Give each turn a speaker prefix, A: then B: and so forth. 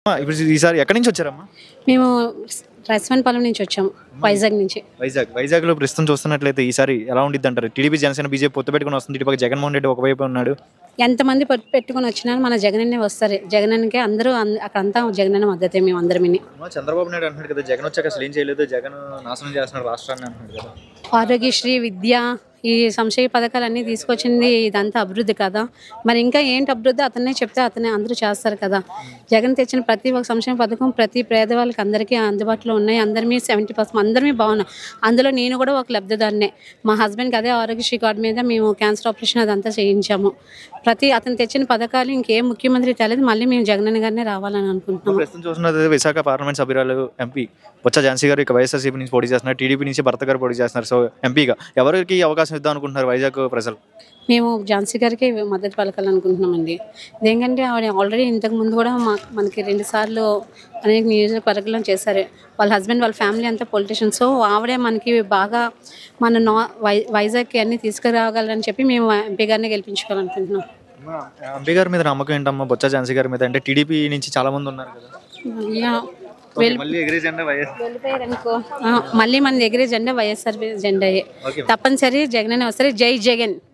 A: ఇప్పుడు ఈసారి ఎక్కడి నుంచి వచ్చారమ్మా
B: మేము రసవన్పాలెం నుంచి వచ్చాము వైజాగ్ నుంచి
A: వైజాగ్ వైజాగ్ లో ప్రస్తుతం చూస్తున్నట్లయితే ఈసారి ఎలా ఉండిద్ది అంటారు టీడీపీ జనసేన బీజేపీ పొత్తు పెట్టుకుని వస్తుంది ఇటు పక్క జగన్మోహన్ రెడ్డి ఒకవైపు ఉన్నాడు
B: ఎంతమంది పొత్తు పెట్టుకొని వచ్చినా మన జగనన్నే వస్తారు జగనన్కే అందరూ అన్- అక్కడంతా జగనన్న మద్దతే మేము అందరమని
A: అమ్మా, చంద్రబాబు నాయుడు అంటున్నాడు కదా జగన్ వచ్చాక అసలు ఏం చేయలేదు జగన్ నాశనం చేస్తున్నాడు రాష్ట్రాన్ని అంటున్నాడు కదా
B: ఆరోగ్యశ్రీ విద్య ఈ సంక్షేమ పథకాలన్నీ తీసుకొచ్చింది ఇదంతా అభివృద్ధి కదా మరి ఇంకా ఏంటి అభివృద్ధి అతనే చెప్తే అతనే అందరూ చేస్తారు కదా జగన్ తెచ్చిన ప్రతి ఒక్క సంక్షేమ పథకం ప్రతి పేదవాళ్ళకి అందరికీ అందుబాటులో ఉన్నాయి అందరిమీ సెవెంటీ పర్సెంట్ అందరిమీ బాగున్నాం అందులో నేను కూడా ఒక లబ్ధిదారునే మా హస్బెండ్కి అదే ఆరోగ్యశ్రీ కార్డు మీద మేము క్యాన్సర్ ఆపరేషన్ అదంతా చేయించాము ప్రతి అతను తెచ్చిన పథకాలు ఇంకేం ముఖ్యమంత్రి తెలియదు మళ్ళీ మేము జగనన్న గారినే రావాలని అనుకుంటున్నాము
A: ప్రస్తుతం చూస్తున్నది విశాఖ పార్లమెంట్ సభ్యురాలు ఎంపీ బొత్స ఝాన్సీ గారు ఇక వైఎస్ఆర్సీపీ నుంచి పోటీ చేస్తున్నారు టీడీపీ నుంచి భర్త గారు పోటీ చేస్తున్నారు సో ఎంపీగా ఎవరికి అవకాశం ఇద్దాం అనుకుంటున్నారు వైజాగ్ ప్రజలు
B: మేము ఝాన్సీ గారికి మద్దతు పలకాలనుకుంటున్నామండి ఇదేంటంటే ఆవిడ ఆల్రెడీ ఇంతకు ముందు కూడా మా మనకి రెండు సార్లు అనేక నియోజకవర్గాలను చేశారు వాళ్ళ హస్బెండ్ వాళ్ళ ఫ్యామిలీ అంతా పొలిటీషియన్ సో ఆవిడే మనకి బాగా మన నా వై వైజాగ్కి అన్ని తీసుకురాగలని చెప్పి మేము ఎంపీ గారిని గెలిపించుకోవాలనుకుంటున్నాం
A: ఎంపీ గారి మీద నమ్మకం ఏంటమ్మా బొత్స ఝాన్సీ గారి మీద అంటే టీడీపీ నుంచి చాలా మంది ఉన్నారు కదా
B: యా
A: ఓకే, మళ్ళీ ఎగిరే జెండా వైఎస్
B: వెళ్ళిపోయారనుకో ఆ, మళ్ళీ మన దగ్గరే జెండా వైఎస్ఆర్ జెండా
A: ఓకే.
B: తప్పనిసరి జగన్ అనే వస్తారు జై జగన్